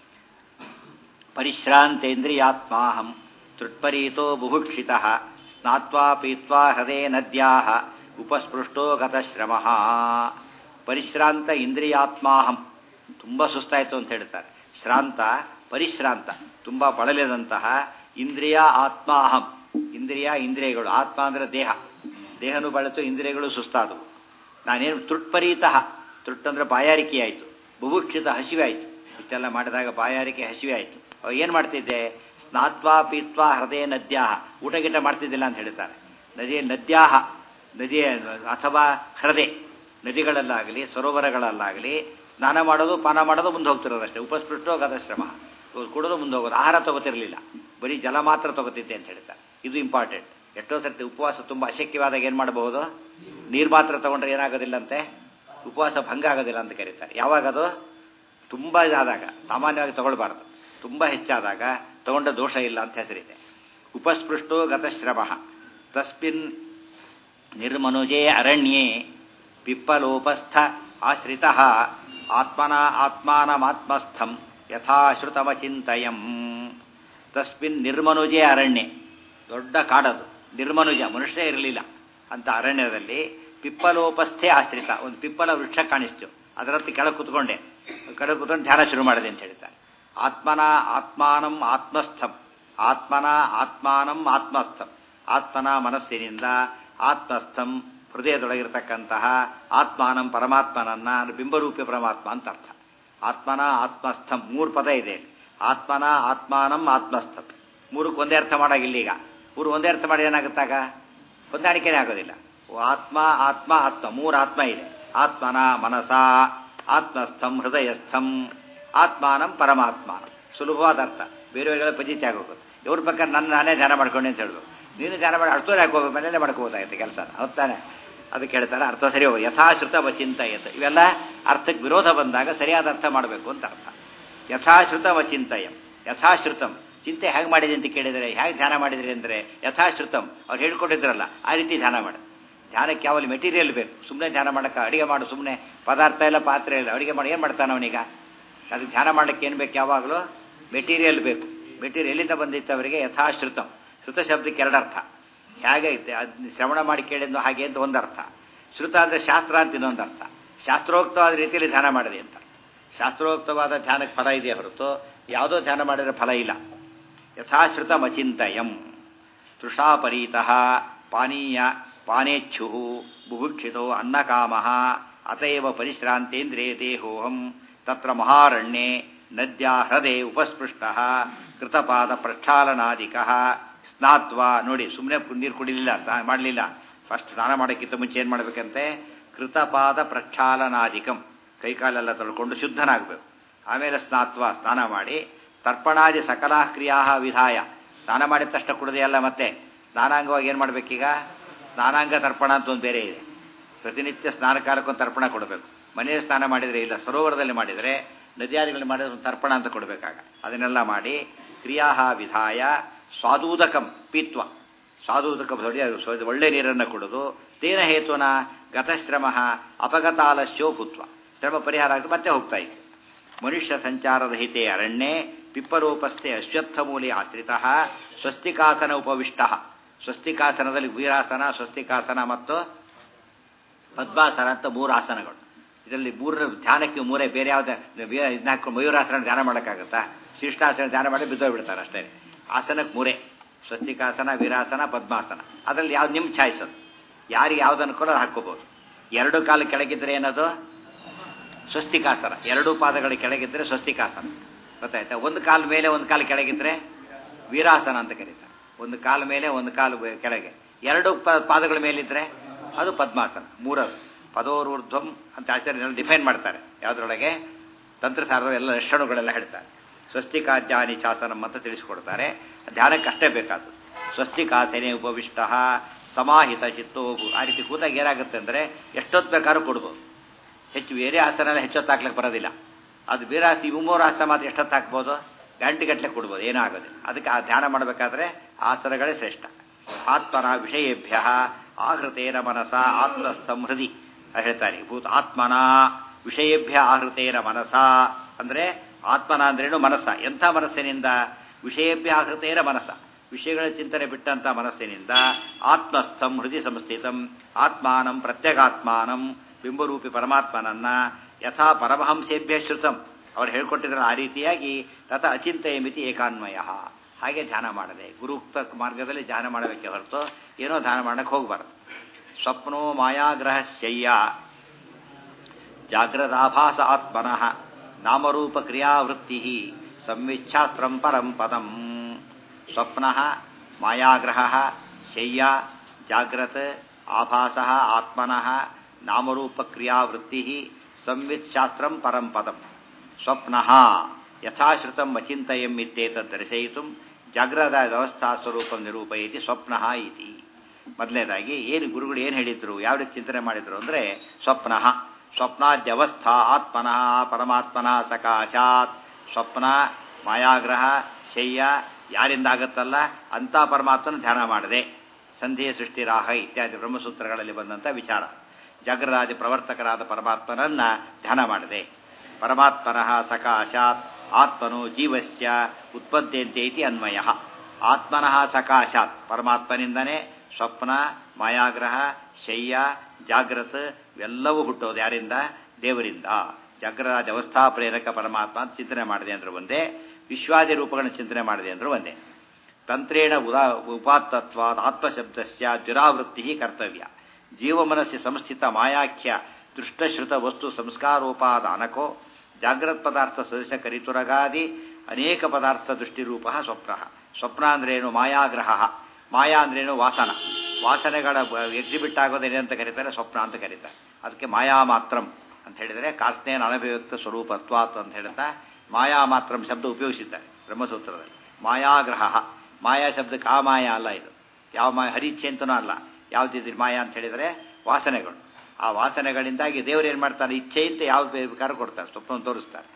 ಪರಿಶ್ರಾಂತೇಂದ್ರಿಯಾತ್ಮಾಹಂ ತೃಟ್ಪರೀತೋ ಬುಭುಕ್ಷಿತ ಸ್ನಾತ್ವಾ ಪೀತ್ವಾ ಹೃದಯ ನದ್ಯಾ ಉಪಸ್ಪೃಷ್ಟೋ ಗತಶ್ರಮ ಪರಿಶ್ರಾಂತ ಇಂದ್ರಿಯಾತ್ಮಾಹಂ ತುಂಬ ಸುಸ್ತಾಯಿತು ಅಂತ ಹೇಳ್ತಾರೆ ಶ್ರಾಂತ ಪರಿಶ್ರಾಂತ ತುಂಬ ಬಳಲಿದಂತಹ ಇಂದ್ರಿಯ ಆತ್ಮ ಅಹಂ ಇಂದ್ರಿಯ ಇಂದ್ರಿಯಗಳು ಆತ್ಮ ಅಂದರೆ ದೇಹ ದೇಹನೂ ಬಳತು ಇಂದ್ರಿಯಗಳು ಸುಸ್ತಾದವು ನಾನೇನು ತೃಟ್ಪರೀತಃ ತೃಟ್ ಅಂದರೆ ಬಾಯಾರಿಕೆ ಆಯಿತು ಬುಭುಕ್ಷಿತ ಹಸಿವೆ ಆಯಿತು ಇಷ್ಟೆಲ್ಲ ಮಾಡಿದಾಗ ಬಾಯಾರಿಕೆ ಹಸಿವೆ ಆಯಿತು ಅವಾಗ ಏನು ಮಾಡ್ತಿದ್ದೆ ಸ್ನಾತ್ವಾ ಪೀತ್ವಾ ಹೃದಯ ನದ್ಯಾಹ ಊಟ ಗೀಟ ಮಾಡ್ತಿದ್ದಿಲ್ಲ ಅಂತ ಹೇಳ್ತಾರೆ ನದಿಯ ನದ್ಯಾಹ ನದಿಯ ಅಥವಾ ಹೃದಯ ನದಿಗಳಲ್ಲಾಗಲಿ ಸರೋವರಗಳಲ್ಲಾಗಲಿ ಸ್ನಾನ ಮಾಡೋದು ಪಾನ ಮಾಡೋದು ಮುಂದೆ ಹೋಗ್ತಿರೋದಷ್ಟೇ ಉಪಸ್ಪೃಷ್ಟೋ ಗತಶ್ರಮ ಇವ್ರು ಕುಡಿದು ಮುಂದೆ ಹೋಗೋದು ಆಹಾರ ತಗೋತಿರಲಿಲ್ಲ ಬರೀ ಜಲ ಮಾತ್ರ ತಗೋತಿದ್ದೆ ಅಂತ ಹೇಳ್ತಾರೆ ಇದು ಇಂಪಾರ್ಟೆಂಟ್ ಎಷ್ಟೋ ಸರ್ತಿ ಉಪವಾಸ ತುಂಬ ಅಶಕ್ಯವಾದಾಗ ಏನು ಮಾಡಬಹುದು ನೀರು ಮಾತ್ರ ತಗೊಂಡ್ರೆ ಏನಾಗೋದಿಲ್ಲಂತೆ ಉಪವಾಸ ಭಂಗ ಆಗೋದಿಲ್ಲ ಅಂತ ಕರೀತಾರೆ ಯಾವಾಗದು ತುಂಬ ಇದಾದಾಗ ಸಾಮಾನ್ಯವಾಗಿ ತಗೊಳ್ಬಾರ್ದು ತುಂಬ ಹೆಚ್ಚಾದಾಗ ತಗೊಂಡ ದೋಷ ಇಲ್ಲ ಅಂತ ಹೆಸರಿದೆ ಉಪಸ್ಪೃಷ್ಟೋ ಗತಶ್ರಮ ತಸ್ಮಿನ್ ನಿರ್ಮನುಜೇ ಅರಣ್ಯೇ ಪಿಪ್ಪಲೋಪಸ್ಥ ಆಶ್ರಿತ ಆತ್ಮನ ಆತ್ಮಾನಮಾತ್ಮಸ್ಥಂ ಯಥಾಶ್ರುತಮಚಿಂತಯಂ ತಸ್ಮಿನ್ ನಿರ್ಮನುಜೇ ಅರಣ್ಯ ದೊಡ್ಡ ಕಾಡದು ನಿರ್ಮನುಜ ಮನುಷ್ಯ ಇರಲಿಲ್ಲ ಅಂತ ಅರಣ್ಯದಲ್ಲಿ ಪಿಪ್ಪಲೋಪಸ್ಥೆ ಆಶ್ರಿತ ಒಂದು ಪಿಪ್ಪಲ ವೃಕ್ಷ ಕಾಣಿಸ್ತು ಅದರತ್ತ ಕೆಳಗೆ ಕುತ್ಕೊಂಡೆ ಕೆಳಗೆ ಕುತ್ಕೊಂಡು ಧ್ಯಾನ ಶುರು ಮಾಡಿದೆ ಅಂತ ಹೇಳ್ತಾರೆ ಆತ್ಮನ ಆತ್ಮಾನಂ ಆತ್ಮಸ್ಥಂ ಆತ್ಮನ ಆತ್ಮಾನಂ ಆತ್ಮಸ್ಥಂ ಆತ್ಮನ ಮನಸ್ಸಿನಿಂದ ಆತ್ಮಸ್ಥಂ ಹೃದಯದೊಳಗಿರತಕ್ಕಂತಹ ಆತ್ಮಾನಂ ಪರಮಾತ್ಮನನ್ನ ಬಿಂಬರೂಪಿ ಪರಮಾತ್ಮ ಅಂತ ಅರ್ಥ ಆತ್ಮನ ಆತ್ಮಸ್ಥಂ ಮೂರು ಪದ ಇದೆ ಆತ್ಮನ ಆತ್ಮಾನಂ ಆತ್ಮಸ್ಥಂ ಮೂರಕ್ಕೆ ಒಂದೇ ಅರ್ಥ ಮಾಡಾಗಿಲ್ಲ ಈಗ ಮೂರು ಒಂದೇ ಅರ್ಥ ಮಾಡಿ ಏನಾಗುತ್ತಾಗ ಹೊಂದಾಣಿಕೆನೇ ಆಗೋದಿಲ್ಲ ಆತ್ಮ ಆತ್ಮ ಆತ್ಮ ಮೂರು ಆತ್ಮ ಇದೆ ಆತ್ಮನ ಮನಸ ಆತ್ಮಸ್ಥಂ ಹೃದಯಸ್ಥಂ ಆತ್ಮಾನಂ ಪರಮಾತ್ಮಾನಂ ಸುಲಭವಾದ ಅರ್ಥ ಬೇರೆಯವರಿಗೆಲ್ಲ ಪಜಿತಿ ಆಗೋಗುತ್ತೆ ಇವ್ರ ಪ್ರಕಾರ ನನ್ನ ನಾನೇ ಧ್ಯಾನ ಮಾಡ್ಕೊಂಡೆ ಅಂತ ಹೇಳ್ಬೇಕು ನೀನು ಧ್ಯಾನ ಮಾಡಿ ಅರ್ಥೋದೇ ಹಾಕೋಬೇಕು ಮನೇಲೆ ಮಾಡ್ಕೋಬೋದಾಗುತ್ತೆ ಕೆಲಸ ಹೌದಾನೆ ಅದಕ್ಕೆ ಹೇಳ್ತಾರೆ ಅರ್ಥ ಸರಿ ಹೋಗಿ ಯಥಾಶ್ರುತ ವಚಿಂತಯತ್ ಇವೆಲ್ಲ ಅರ್ಥಕ್ಕೆ ವಿರೋಧ ಬಂದಾಗ ಸರಿಯಾದ ಅರ್ಥ ಮಾಡಬೇಕು ಅಂತ ಅರ್ಥ ಯಥಾಶ್ರುತ ವಚಿಂತಯಂ ಯಥಾಶ್ರುತಂ ಚಿಂತೆ ಹೇಗೆ ಮಾಡಿದೆ ಅಂತ ಕೇಳಿದರೆ ಹೇಗೆ ಧ್ಯಾನ ಮಾಡಿದ್ರಿ ಅಂದರೆ ಯಥಾಶ್ರುತಂ ಅವ್ರು ಹೇಳ್ಕೊಟ್ಟಿದ್ರಲ್ಲ ಆ ರೀತಿ ಧ್ಯಾನ ಮಾಡಿ ಧ್ಯಾನಕ್ಕೆ ಯಾವಲ್ಲಿ ಮೆಟೀರಿಯಲ್ ಬೇಕು ಸುಮ್ಮನೆ ಧ್ಯಾನ ಮಾಡೋಕ್ಕೆ ಅಡುಗೆ ಮಾಡು ಸುಮ್ಮನೆ ಪದಾರ್ಥ ಇಲ್ಲ ಪಾತ್ರೆ ಇಲ್ಲ ಅಡುಗೆ ಮಾಡಿ ಏನು ಮಾಡ್ತಾನೆ ಅವನೀಗ ಅದಕ್ಕೆ ಧ್ಯಾನ ಮಾಡಲಿಕ್ಕೆ ಏನು ಬೇಕು ಯಾವಾಗಲೂ ಮೆಟೀರಿಯಲ್ ಬೇಕು ಮೆಟೀರಿಯಲ್ ಎಲ್ಲಿಂದ ಬಂದಿತ್ತು ಅವರಿಗೆ ಯಥಾಶ್ರುತಂ ಶ್ರುತ ಶಬ್ದಕ್ಕೆ ಎರಡು ಅರ್ಥ ಹೇಗೆ ಐತೆ ಅದು ಶ್ರವಣ ಮಾಡಿ ಕೇಳಿದ್ದು ಹಾಗೆ ಅಂತ ಒಂದು ಅರ್ಥ ಶ್ರುತ ಅಂದರೆ ಶಾಸ್ತ್ರ ಅಂತ ಇನ್ನೊಂದು ಅರ್ಥ ಶಾಸ್ತ್ರೋಕ್ತವಾದ ರೀತಿಯಲ್ಲಿ ಧ್ಯಾನ ಮಾಡಿದೆ ಅಂತ ಶಾಸ್ತ್ರೋಕ್ತವಾದ ಧ್ಯಾನಕ್ಕೆ ಫಲ ಇದೆ ಹೊರತು ಯಾವುದೋ ಧ್ಯಾನ ಮಾಡಿದರೆ ಫಲ ಇಲ್ಲ ಯಥಾಶ್ರುತಮಚಿಂತಯಂ ತೃಷಾಪರೀತಃ ಪಾನೀಯ ಪಾನೇಚ್ಛು ಬುಭುಕ್ಷಿತೋ ಅನ್ನಕಾಮ ಅತಯವ ಪರಿಶ್ರಾಂತೇಂದ್ರೇ ದೇಹೋಹಂ ತತ್ರ ಮಹಾರಣ್ಯೆ ನದ್ಯಾ ಹೃದೆ ಉಪಸ್ಪೃಷ್ಟ ಕೃತಪಾದ ಪ್ರಕ್ಷಾಲನಾದಿಕ ಸ್ನಾತ್ವ ನೋಡಿ ಸುಮ್ಮನೆ ನೀರು ಕುಡಿಲಿಲ್ಲ ಸ್ನಾನ ಮಾಡಲಿಲ್ಲ ಫಸ್ಟ್ ಸ್ನಾನ ಮಾಡೋಕ್ಕಿಂತ ಮುಂಚೆ ಏನು ಮಾಡಬೇಕಂತೆ ಕೃತಪಾದ ಪ್ರಕ್ಷಾಲನಾದಿಕಂ ಕೈಕಾಲೆಲ್ಲ ತೊಳ್ಕೊಂಡು ಶುದ್ಧನಾಗಬೇಕು ಆಮೇಲೆ ಸ್ನಾತ್ವ ಸ್ನಾನ ಮಾಡಿ ತರ್ಪಣಾದಿ ಸಕಲಾ ಕ್ರಿಯಾ ವಿಧಾಯ ಸ್ನಾನ ಮಾಡಿದ ತಕ್ಷಣ ಕುಡದೆಯಲ್ಲ ಮತ್ತೆ ಸ್ನಾನಾಂಗವಾಗಿ ಏನು ಮಾಡಬೇಕೀಗ ಸ್ನಾನಾಂಗ ತರ್ಪಣ ಅಂತ ಒಂದು ಬೇರೆ ಇದೆ ಪ್ರತಿನಿತ್ಯ ಸ್ನಾನಕಾಲಕ್ಕೊಂದು ತರ್ಪಣ ಕೊಡಬೇಕು ಮನೆಯಲ್ಲಿ ಸ್ನಾನ ಮಾಡಿದರೆ ಇಲ್ಲ ಸರೋವರದಲ್ಲಿ ಮಾಡಿದರೆ ನದಿಯಾದಿಗಳಲ್ಲಿ ಮಾಡಿದ್ರೆ ಒಂದು ತರ್ಪಣ ಅಂತ ಕೊಡಬೇಕಾಗ ಅದನ್ನೆಲ್ಲ ಮಾಡಿ ಕ್ರಿಯಾ ವಿಧಾಯ ಸ್ವಾದೂದಕಂ ಪೀತ್ವ ಸ್ವಾದೂದಕ ಹೊಡಿ ಒಳ್ಳೆ ನೀರನ್ನು ಕುಡಿದು ತೇನ ಹೇತುನ ಗತಶ್ರಮ ಅಪಗತಾಲಸ್ಯೋ ಭೂತ್ವ ಶ್ರಮ ಪರಿಹಾರ ಆಗುತ್ತೆ ಮತ್ತೆ ಹೋಗ್ತಾ ಇತ್ತು ಮನುಷ್ಯ ಸಂಚಾರದ ಹಿತೆ ಅರಣ್ಯೆ ಪಿಪ್ಪರೋಪಸ್ಥೆ ಅಶ್ವತ್ಥಮೂಲಿ ಆಶ್ರಿತ ಸ್ವಸ್ತಿಕಾಸನ ಉಪವಿಷ್ಟ ಸ್ವಸ್ತಿಕಾಸನದಲ್ಲಿ ವೀರಾಸನ ಸ್ವಸ್ತಿಕಾಸನ ಮತ್ತು ಪದ್ಮಾಸನ ಅಂತ ಮೂರು ಆಸನಗಳು ಇದರಲ್ಲಿ ಮೂರರ ಧ್ಯಾನಕ್ಕೆ ಮೂರೇ ಬೇರೆ ಯಾವುದೇ ಇದನ್ನ ಹಾಕೊಂಡು ಮಯೂರಾಸನ ಧ್ಯಾನ ಮಾಡೋಕ್ಕಾಗತ್ತಾ ಶಿಷ್ಟಾಸನ ಧ್ಯಾನ ಮಾಡಿ ಬಿದ್ದೋಗ್ಬಿಡ್ತಾರೆ ಅಷ್ಟೇ ಆಸನಕ್ಕೆ ಮೂರೇ ಸ್ವಸ್ತಿಕಾಸನ ವೀರಾಸನ ಪದ್ಮಾಸನ ಅದರಲ್ಲಿ ಯಾವ್ದು ನಿಮ್ಮ ಚಾಯ್ಸ್ ಅದು ಯಾರಿಗೆ ಯಾವ್ದು ಅನ್ಕೊಳ್ಳೋ ಅದು ಹಾಕ್ಕೋಬೋದು ಎರಡು ಕಾಲು ಕೆಳಗಿದ್ರೆ ಏನದು ಸ್ವಸ್ತಿಕಾಸನ ಎರಡು ಪಾದಗಳ ಕೆಳಗಿದ್ರೆ ಸ್ವಸ್ತಿಕಾಸನ ಗೊತ್ತಾಯ್ತಾ ಒಂದು ಕಾಲು ಮೇಲೆ ಒಂದು ಕಾಲು ಕೆಳಗಿದ್ರೆ ವೀರಾಸನ ಅಂತ ಕರೀತಾರೆ ಒಂದು ಕಾಲು ಮೇಲೆ ಒಂದು ಕಾಲು ಕೆಳಗೆ ಎರಡು ಪಾದಗಳ ಮೇಲಿದ್ರೆ ಅದು ಪದ್ಮಾಸನ ಮೂರದು ಪದೋರ್ಧ್ವಂ ಅಂತ ಆಚಾರ್ಯ ಡಿಫೈನ್ ಮಾಡ್ತಾರೆ ಯಾವುದ್ರೊಳಗೆ ತಂತ್ರಸಾರದ ಎಲ್ಲ ಲಕ್ಷಣಗಳೆಲ್ಲ ಹೇಳ್ತಾರೆ ಸ್ವಸ್ತಿಕಾದ್ಯಾನಿ ಚಾಸನಂ ಅಂತ ತಿಳಿಸಿಕೊಡ್ತಾರೆ ಧ್ಯಾನಕ್ಕೆ ಅಷ್ಟೇ ಬೇಕಾದ್ದು ಸ್ವಸ್ತಿಕಾಸನೆ ಉಪವಿಷ್ಟ ಸಮಾಹಿತ ಚಿತ್ತೋಬು ಆ ರೀತಿ ಕೂತಾಗ ಏನಾಗುತ್ತೆ ಅಂದರೆ ಎಷ್ಟೊತ್ತು ಬೇಕಾದ್ರೂ ಕೊಡ್ಬೋದು ಹೆಚ್ಚು ಬೇರೆ ಆಸನ ಎಲ್ಲ ಹೆಚ್ಚೊತ್ತು ಹಾಕ್ಲಿಕ್ಕೆ ಬರೋದಿಲ್ಲ ಅದು ಬೇರೆ ಆಸ್ತಿ ಮೂರು ಆಸನ ಮಾತ್ರ ಎಷ್ಟೊತ್ತು ಹಾಕ್ಬೋದು ಗಂಟೆಗಟ್ಟಲೆ ಕೊಡ್ಬೋದು ಏನೂ ಆಗೋದಿಲ್ಲ ಅದಕ್ಕೆ ಆ ಧ್ಯಾನ ಮಾಡಬೇಕಾದ್ರೆ ಆಸನಗಳೇ ಶ್ರೇಷ್ಠ ಆತ್ಮನ ವಿಷಯೇಭ್ಯ ಆಹೃತೇನ ಮನಸ ಆತ್ಮಸ್ಥಂ ಹೃದಿ ಹೇಳ್ತಾರೆ ಭೂತ ಆತ್ಮನ ವಿಷಯೇಭ್ಯ ಆಹೃತೇನ ಮನಸ ಅಂದರೆ ಆತ್ಮನ ಅಂದ್ರೇನು ಮನಸ್ಸ ಎಂಥ ಮನಸ್ಸಿನಿಂದ ವಿಷಯೇಭ್ಯ ಆಹೃತೇನ ಮನಸ್ಸ ವಿಷಯಗಳ ಚಿಂತನೆ ಬಿಟ್ಟಂಥ ಮನಸ್ಸಿನಿಂದ ಆತ್ಮಸ್ಥಂ ಹೃದಯ ಸಂಸ್ಥಿತಂ ಆತ್ಮಾನಂ ಪ್ರತ್ಯಗಾತ್ಮಾನಂ ಬಿಂಬರೂಪಿ ಪರಮಾತ್ಮನನ್ನ ಯಥಾ ಪರಮಹಂಸೇಭ್ಯ ಶ್ರುತಂ ಅವ್ರು ಹೇಳ್ಕೊಟ್ಟಿದ್ರೆ ಆ ರೀತಿಯಾಗಿ ತಥ ಅಚಿಂತೆಯ ಮಿತಿ ಏಕಾನ್ವಯ ಹಾಗೆ ಧ್ಯಾನ ಮಾಡದೆ ಗುರುಕ್ತ ಮಾರ್ಗದಲ್ಲಿ ಧ್ಯಾನ ಮಾಡಬೇಕೆ ಹೊರತು ಏನೋ ಧ್ಯಾನ ಮಾಡಕ್ಕೆ ಹೋಗಬಾರ್ದು ಸ್ವಪ್ನೋ ಮಾಯಾಗ್ರಹ ಶಯ್ಯ ಜಾಗ್ರದಾಭಾಸ ಆತ್ಮನಃ ನಾಮರೂಪ ಕ್ರಿಯಾವೃತ್ತಿ ಸಂವಿಚ್ಛಾಸ್ತ್ರಂ ಪರಂ ಪದಂ ಸ್ವಪ್ನ ಮಾಯಾಗ್ರಹ ಶಯ್ಯ ಜಾಗ್ರತ್ ಆಭಾಸ ಆತ್ಮನಃ ನಾಮರೂಪ ಕ್ರಿಯಾವೃತ್ತಿ ಸಂವಿತ್ ಶಾಸ್ತ್ರಂ ಪರಂ ಪದಂ ಸ್ವಪ್ನ ಯಥಾಶ್ರುತಂ ಅಚಿಂತಯಂ ಇತ್ಯೇತದ್ ದರ್ಶಯಿತು ಜಾಗ್ರದ ವ್ಯವಸ್ಥಾ ಸ್ವರೂಪ ನಿರೂಪಯತಿ ಸ್ವಪ್ನ ಇತಿ ಮೊದಲನೇದಾಗಿ ಏನು ಗುರುಗಳು ಏನು ಹೇಳಿದ್ರು ಯಾವ ರೀತಿ ಚಿಂತನೆ ಮಾಡಿದ್ರು ಅಂದರೆ ಸ್ವಪ್ನ ಸ್ವಪ್ನಾದ್ಯವಸ್ಥಾ ಆತ್ಮನಃ ಪರಮಾತ್ಮನಃ ಸಕಾಶಾತ್ ಸ್ವಪ್ನ ಮಾಯಾಗ್ರಹ ಶಯ್ಯ ಯಾರಿಂದ ಆಗುತ್ತಲ್ಲ ಅಂಥ ಪರಮಾತ್ಮನ ಧ್ಯಾನ ಮಾಡದೆ ಸಂಧಿಯ ಸೃಷ್ಟಿರಾಹ ಇತ್ಯಾದಿ ಬ್ರಹ್ಮಸೂತ್ರಗಳಲ್ಲಿ ಬಂದಂಥ ವಿಚಾರ ಜಾಗ್ರದಾದಿ ಪ್ರವರ್ತಕರಾದ ಪರಮಾತ್ಮನನ್ನ ಧ್ಯಾನ ಮಾಡದೆ ಪರಮಾತ್ಮನಃ ಸಕಾಶಾತ್ ಆತ್ಮನು ಜೀವಸ್ಯ ಉತ್ಪದ್ಯಂತೆ ಇತಿ ಅನ್ವಯ ಆತ್ಮನಃ ಸಕಾಶಾತ್ ಪರಮಾತ್ಮನಿಂದನೇ ಸ್ವಪ್ನ ಮಾಯಾಗ್ರಹ ಶಯ್ಯ ಜಾಗ್ರತ್ ಇವೆಲ್ಲವೂ ಹುಟ್ಟೋದು ಯಾರಿಂದ ದೇವರಿಂದ ಜಾಗ್ರದಾದಿ ಅವಸ್ಥಾ ಪ್ರೇರಕ ಪರಮಾತ್ಮ ಅಂತ ಚಿಂತನೆ ಮಾಡಿದೆ ಅಂದ್ರೆ ಒಂದೇ ವಿಶ್ವಾದಿ ರೂಪಗಳನ್ನು ಚಿಂತನೆ ಮಾಡಿದೆ ಅಂದ್ರೆ ಒಂದೇ ತಂತ್ರೇಣ ಉದಾ ಉಪಾತ್ತತ್ವಾದ ಆತ್ಮಶಬ್ದಸ್ಯ ದುರಾವೃತ್ತಿ ಕರ್ತವ್ಯ ಜೀವಮನಸ್ಸಿ ಸಂಸ್ಥಿತ ಮಾಯಾಖ್ಯ ದೃಷ್ಟಶ್ರುತ ವಸ್ತು ಸಂಸ್ಕಾರೋಪಾದಾನಕೋ ಜಾಗ್ರತ್ ಪದಾರ್ಥ ಸದಸ್ಯ ಕರಿತುರಗಾದಿ ಅನೇಕ ಪದಾರ್ಥ ದೃಷ್ಟಿರೂಪ ಸ್ವಪ್ನ ಸ್ವಪ್ನ ಅಂದ್ರೇನು ಮಾಯಾಗ್ರಹ ಮಾಯಾ ಅಂದ್ರೇನು ವಾಸನ ವಾಸನೆಗಳ ಎಕ್ಸಿಬಿಟ್ ಆಗೋದೇನೆ ಅಂತ ಕರೀತಾರೆ ಸ್ವಪ್ನ ಅಂತ ಕರೀತಾರೆ ಅದಕ್ಕೆ ಮಾಯಾ ಮಾತ್ರಂ ಅಂತ ಹೇಳಿದರೆ ಕಾರ್ಸ್ನೇನ ಅನಭಿವ್ಯಕ್ತ ಸ್ವರೂಪತ್ವಾತ್ ಅಂತ ಹೇಳ್ತಾ ಮಾಯಾ ಮಾತ್ರಂ ಶಬ್ದ ಉಪಯೋಗಿಸಿದ್ದಾರೆ ಬ್ರಹ್ಮಸೂತ್ರದಲ್ಲಿ ಮಾಯಾಗ್ರಹ ಮಾಯಾ ಶಬ್ದಕ್ಕೆ ಆ ಮಾಯಾ ಅಲ್ಲ ಇದು ಯಾವ ಮಾಯ ಹರಿಚ್ಛೆ ಅಂತನೂ ಅಲ್ಲ ಯಾವ್ದಿದ್ರು ಮಾಯಾ ಅಂತ ಹೇಳಿದರೆ ವಾಸನೆಗಳು ಆ ವಾಸನೆಗಳಿಂದಾಗಿ ದೇವರು ಏನು ಮಾಡ್ತಾನೆ ಇಚ್ಛೆಯಿಂದ ಯಾವ ಬೇಕಾದ್ರೂ ಕೊಡ್ತಾರೆ ಸ್ವಪ್ನ ತೋರಿಸ್ತಾರೆ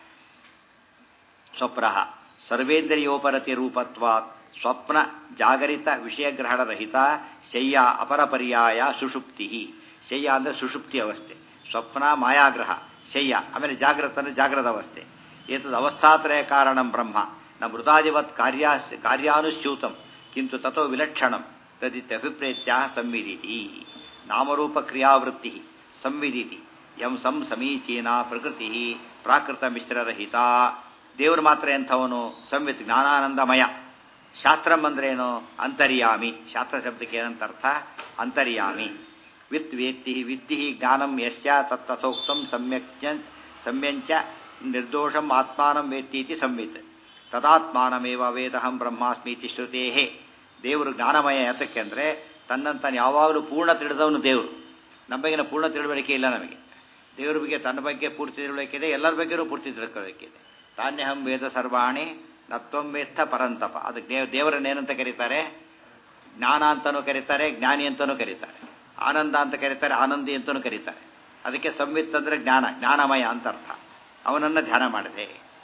ಸ್ವಪ್ನ ಸರ್ವೇಂದ್ರಿಯೋಪರತಿ ರೂಪತ್ವಾತ್ ಸ್ವಪ್ನ ಜಾಗರಿತ ವಿಷಯಗ್ರಹಣರಹಿತ ಶಯ್ಯ ಅಪರಪರ್ಯಾಯ ಸುಷುಪ್ತಿ ಶಯ್ಯ ಅಂದರೆ ಸುಷುಪ್ತಿ ಅವಸ್ಥೆ ಸ್ವಪ್ನ ಮಾಯಾಗ್ರಹ ಶಯ್ಯ ಆಮೇಲೆ ಜಾಗೃತ ಅಂದರೆ ಜಾಗ್ರದ ಅವಸ್ಥೆ ಏತದ್ ಅವಸ್ಥಾತ್ರಯ ಕಾರಣಂ ಬ್ರಹ್ಮ ನ ಮೃತಾದಿವತ್ ಕಾರ್ಯ ಕಾರ್ಯಾನುಶ್ಯೂತಂ ಕಿಂತು ತಥೋ ವಿಲಕ್ಷಣಂ ತದಿತ್ಯಭಿಪ್ರೇತ್ಯ ಸಂವಿದಿತಿ ನಾಮರೂಪ ಕ್ರಿಯಾವೃತ್ತಿ ಸಂವಿದಿತಿ ಯಂ ಸಂ ಸಮೀಚೀನ ಪ್ರಕೃತಿ ಪ್ರಾಕೃತ ಮಿಶ್ರರಹಿತ ದೇವರು ಮಾತ್ರ ಎಂಥವನು ಸಂವಿತ್ ಜ್ಞಾನಾನಂದಮಯ ಶಾಸ್ತ್ರಂ ಅಂದ್ರೇನು ಅಂತರ್ಯಾಮಿ ಶಾಸ್ತ್ರ ಶಬ್ದಕ್ಕೆ ಏನಂತ ಅರ್ಥ ಅಂತರ್ಯಾಮಿ ವಿತ್ ವೇತ್ತಿ ವಿತ್ತಿ ಜ್ಞಾನಂ ಯಸ್ಯ ತತ್ತಥೋಕ್ತಂ ಸಮ್ಯಕ್ ಸಮ್ಯಂಚ ನಿರ್ದೋಷಂ ಆತ್ಮಾನಂ ವೇತ್ತೀತಿ ಸಂವಿತ್ ತದಾತ್ಮಾನಮೇವ ವೇದಹಂ ಬ್ರಹ್ಮಾಸ್ಮೀತಿ ಶ್ರುತೇಹೇ ದೇವರು ಜ್ಞಾನಮಯ ಯಾತಕ್ಕೆ ಅಂದರೆ ತನ್ನಂತಾನು ಯಾವಾಗಲೂ ಪೂರ್ಣ ತಿಳಿದವನು ದೇವರು ನಮ್ಮ ಬಗ್ಗೆನ ಪೂರ್ಣ ತಿಳುವಳಿಕೆ ಇಲ್ಲ ನಮಗೆ ದೇವರ ಬಗ್ಗೆ ತನ್ನ ಬಗ್ಗೆ ಪೂರ್ತಿ ತಿಳುವಳಿಕೆ ಇದೆ ಎಲ್ಲರ ಬಗ್ಗೆನೂ ಪೂರ್ತಿ ತಿಳ್ಕೊಳ್ಳೋಕೆ ಇದೆ ತಾನ್ಯಹಂ ವೇದ ಸರ್ವಾಣಿ ನತ್ವಂ ವೇತ್ತ ಪರಂತಪ ಅದಕ್ಕೆ ದೇವ ದೇವರನ್ನೇನಂತ ಕರೀತಾರೆ ಜ್ಞಾನ ಅಂತಲೂ ಕರೀತಾರೆ ಜ್ಞಾನಿ ಅಂತಲೂ ಕರೀತಾರೆ ಆನಂದ ಅಂತ ಕರೀತಾರೆ ಆನಂದಿ ಅಂತಲೂ ಕರೀತಾರೆ ಅದಕ್ಕೆ ಸಂವಿತ್ ಅಂದರೆ ಜ್ಞಾನ ಜ್ಞಾನಮಯ ಅಂತ ಅರ್ಥ ಅವನನ್ನು ಧ್ಯಾನ ಮಾಡಿದೆ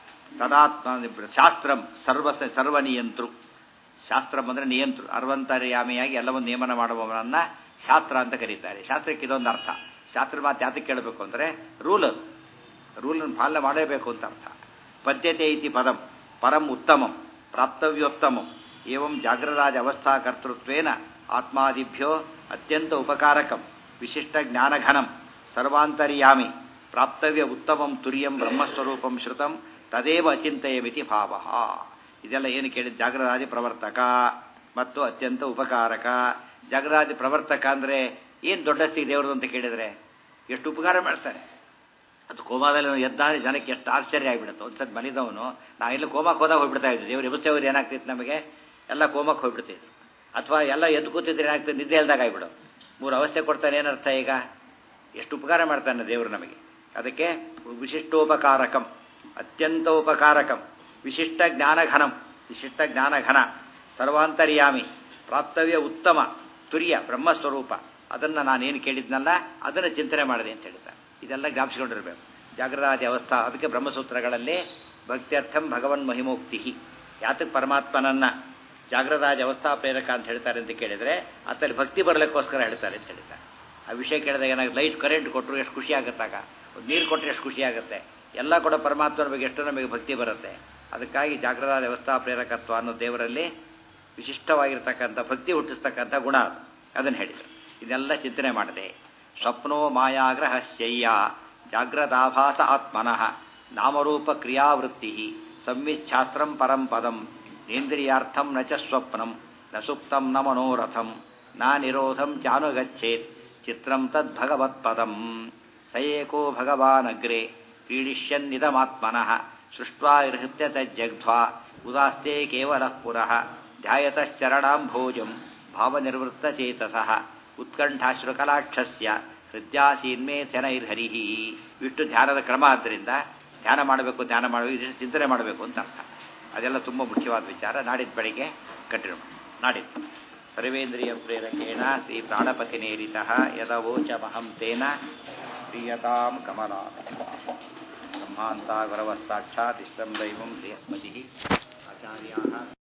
ತದಾತ್ಮ ಶಾಸ್ತ್ರಂ ಸರ್ವ ಸರ್ವನಿಯಂತೃ ಶಾಸ್ತ್ರ ಅಂದರೆ ನಿಯಂತೃ ಅರ್ವಂತರ್ಯಾಮಿಯಾಗಿ ಎಲ್ಲವನ್ನು ನಿಯಮನ ಮಾಡುವವನನ್ನ ಶಾಸ್ತ್ರ ಅಂತ ಕರೀತಾರೆ ಶಾಸ್ತ್ರಕ್ಕೆ ಇದೊಂದು ಅರ್ಥ ಶಾಸ್ತ್ರ ಮಾತು ಯಾತಕ್ಕೆ ಕೇಳಬೇಕು ಅಂದರೆ ರೂಲ್ ಅದು ರೂಲನ್ನು ಪಾಲನೆ ಮಾಡಲೇಬೇಕು ಅಂತ ಅರ್ಥ ಪದ್ಯತೆ ಇತಿ ಪದಂ ಪರಂ ಉತ್ತಮಂ ಪ್ರಾಪ್ತವ್ಯೋತ್ತಮಂ ಏವಂ ಜಾಗ್ರರಾಜ ಅವಸ್ಥಾ ಕರ್ತೃತ್ವೇನ ಆತ್ಮಾದಿಭ್ಯೋ ಅತ್ಯಂತ ಉಪಕಾರಕಂ ವಿಶಿಷ್ಟ ಜ್ಞಾನಘನಂ ಸರ್ವಾಂತರ್ಯಾಮಿ ಪ್ರಾಪ್ತವ್ಯ ಉತ್ತಮಂ ತುರ್ಯಂ ಬ್ರಹ್ಮಸ್ವರೂಪಂ ಶ್ರುತಂ ತದೇವ ಅಚಿಂತಯಮಿತಿ ಭಾವ ಇದೆಲ್ಲ ಏನು ಕೇಳಿದ ಜಾಗ್ರರಾಜಿ ಪ್ರವರ್ತಕ ಮತ್ತು ಅತ್ಯಂತ ಉಪಕಾರಕ ಜಾಗ್ರರಾಜಿ ಪ್ರವರ್ತಕ ಅಂದರೆ ಏನು ದೊಡ್ಡಸ್ತಿ ದೇವ್ರದ್ದು ಅಂತ ಕೇಳಿದರೆ ಎಷ್ಟು ಉಪಕಾರ ಮಾಡ್ತಾರೆ ಅದು ಕೋಮಾದಲ್ಲಿ ಎದ್ದಾದ್ರೆ ಜನಕ್ಕೆ ಎಷ್ಟು ಆಶ್ಚರ್ಯ ಆಗಿಬಿಡುತ್ತೆ ಒಂದ್ಸತಿ ಮನಿದವನು ನಾ ಎಲ್ಲ ಕೋಮಕ್ಕೆ ಹೋದಾಗ ಹೋಗ್ಬಿಡ್ತಾ ಇದ್ವಿ ದೇವ್ರು ಎಬ್ಸ್ತೇವ್ರು ಏನಾಗ್ತಿತ್ತು ನಮಗೆ ಎಲ್ಲ ಕೋಮಕ್ಕೆ ಹೋಗ್ಬಿಡ್ತಿದ್ರು ಅಥವಾ ಎಲ್ಲ ಎದ್ದು ಕೂತಿದ್ರೆ ಏನಾಗ್ತದೆ ನಿದ್ದೆ ಹೇಳ್ದಾಗ ಆಗ್ಬಿಡು ಮೂರು ಅವಸ್ಥೆ ಕೊಡ್ತಾನೆ ಏನರ್ಥ ಈಗ ಎಷ್ಟು ಉಪಕಾರ ಮಾಡ್ತಾನೆ ದೇವರು ನಮಗೆ ಅದಕ್ಕೆ ವಿಶಿಷ್ಟೋಪಕಾರಕಂ ಅತ್ಯಂತ ಉಪಕಾರಕಂ ವಿಶಿಷ್ಟ ಜ್ಞಾನಘನಂ ವಿಶಿಷ್ಟ ಜ್ಞಾನಘನ ಸರ್ವಾಂತರ್ಯಾಮಿ ಪ್ರಾಪ್ತವ್ಯ ಉತ್ತಮ ತುರ್ಯ ಬ್ರಹ್ಮಸ್ವರೂಪ ಅದನ್ನು ನಾನೇನು ಕೇಳಿದ್ನಲ್ಲ ಅದನ್ನು ಚಿಂತನೆ ಮಾಡಿದೆ ಅಂತ ಹೇಳ್ತಾರೆ ಇದೆಲ್ಲ ಜ್ಞಾಪಿಸಿಕೊಂಡಿರಬೇಕು ಜಾಗೃತಾದಿ ಅವಸ್ಥಾ ಅದಕ್ಕೆ ಬ್ರಹ್ಮಸೂತ್ರಗಳಲ್ಲಿ ಭಕ್ತ್ಯರ್ಥಂ ಭಗವನ್ ಮಹಿಮೋಕ್ತಿ ಯಾತಕ್ಕೆ ಪರಮಾತ್ಮನನ್ನ ಜಾಗೃತಾದಿ ಅವಸ್ಥಾ ಪ್ರೇರಕ ಅಂತ ಹೇಳ್ತಾರೆ ಅಂತ ಕೇಳಿದರೆ ಅತ್ತಲ್ಲಿ ಭಕ್ತಿ ಬರಲಿಕ್ಕೋಸ್ಕರ ಹೇಳ್ತಾರೆ ಅಂತ ಹೇಳ್ತಾರೆ ಆ ವಿಷಯ ಕೇಳಿದಾಗ ಏನಾಗುತ್ತೆ ಲೈಟ್ ಕರೆಂಟ್ ಕೊಟ್ಟರು ಎಷ್ಟು ಖುಷಿ ಆಗುತ್ತಾಗ ನೀರು ಕೊಟ್ಟರೆ ಎಷ್ಟು ಖುಷಿ ಆಗುತ್ತೆ ಎಲ್ಲ ಕೂಡ ಪರಮಾತ್ಮನ ಬಗ್ಗೆ ಎಷ್ಟು ನಮಗೆ ಭಕ್ತಿ ಬರುತ್ತೆ ಅದಕ್ಕಾಗಿ ಜಾಗೃತ ವ್ಯವಸ್ಥಾ ಪ್ರೇರಕತ್ವ ಅನ್ನೋ ದೇವರಲ್ಲಿ ವಿಶಿಷ್ಟವಾಗಿರ್ತಕ್ಕಂಥ ಭಕ್ತಿ ಹುಟ್ಟಿಸ್ತಕ್ಕಂಥ ಗುಣ ಅದು ಅದನ್ನು ಹೇಳಿದರು ಇದೆಲ್ಲ ಚಿಂತನೆ ಮಾಡಿದೆ ಸ್ವಪ್ನೋ ಮಾಯಾಗ್ರಹ ಶಯ್ಯ ಜಾಗ್ರತಾಭಾಸ ಆತ್ಮನಃ ನಾಮರೂಪ ಕ್ರಿಯಾವೃತ್ತಿ ಸಂವಿಚ್ಛಾಸ್ತ್ರಂ ಪರಂ ಪದಂ ನೇಂದ್ರಿಯಾರ್ಥಂ ನ ಚ ಸ್ವಪ್ನಂ ನ ಸುಪ್ತಂ ನ ಮನೋರಥಂ ನ ನಿರೋಧಂ ಚಾನುಗಚ್ಚೇತ್ ಚಿತ್ರಂ ತದ್ಭಗವತ್ಪದಂ ಸ ಏಕೋ ಭಗವಾನಗ್ರೆ ಕ್ರೀಡಿಷ್ಯನ್ನಿದಮಾತ್ಮನಃ ಸೃಷ್ಟ್ವಾ ಹೃತ್ಯ ತಜ್ಜಗ್ಧ್ವಾ ಉದಾಸ್ತೆ ಕೇವಲ ಪುರಃ ಧ್ಯಾಯತಶ್ಚರಣಾಂಭೋಜಂ ಭಾವನಿರ್ವೃತ್ತಚೇತಸಃ ಉತ್ಕಂಠಾಶ್ರುಕಲಾಕ್ಷಸ್ಯ ಹೃದ್ಯಾಸೀನ್ಮೇ ಶನೈರ್ಹರಿ ಇಷ್ಟು ಧ್ಯಾನದ ಕ್ರಮ ಆದ್ದರಿಂದ ಧ್ಯಾನ ಮಾಡಬೇಕು ಧ್ಯಾನ ಮಾಡಬೇಕು ಇದಿಷ್ಟು ಚಿಂತನೆ ಮಾಡಬೇಕು ಅಂತ ಅರ್ಥ ಅದೆಲ್ಲ ತುಂಬ ಮುಖ್ಯವಾದ ವಿಚಾರ ನಾಡಿದ್ದು ಬೆಳಿಗ್ಗೆ ಕಂಟಿನ್ಯೂ ನಾಡಿದ್ದು ಸರ್ವೇಂದ್ರಿಯ ಪ್ರೇರಕೇಣ ಶ್ರೀ ಪ್ರಾಣಪತಿನೇರಿತ ಯದವೋಚಮಹಂ ತೇನ ಪ್ರಿಯತಾಂ ಕಮಲಾ ಬ್ರಹ್ಮಾಂತ ಗುರವಃ ಸಾಕ್ಷಾತ್ ಇಷ್ಟಂ ದೈವಂ ಶ್ರೀಯಸ್ಮತಿ ಆಚಾರ್ಯಾः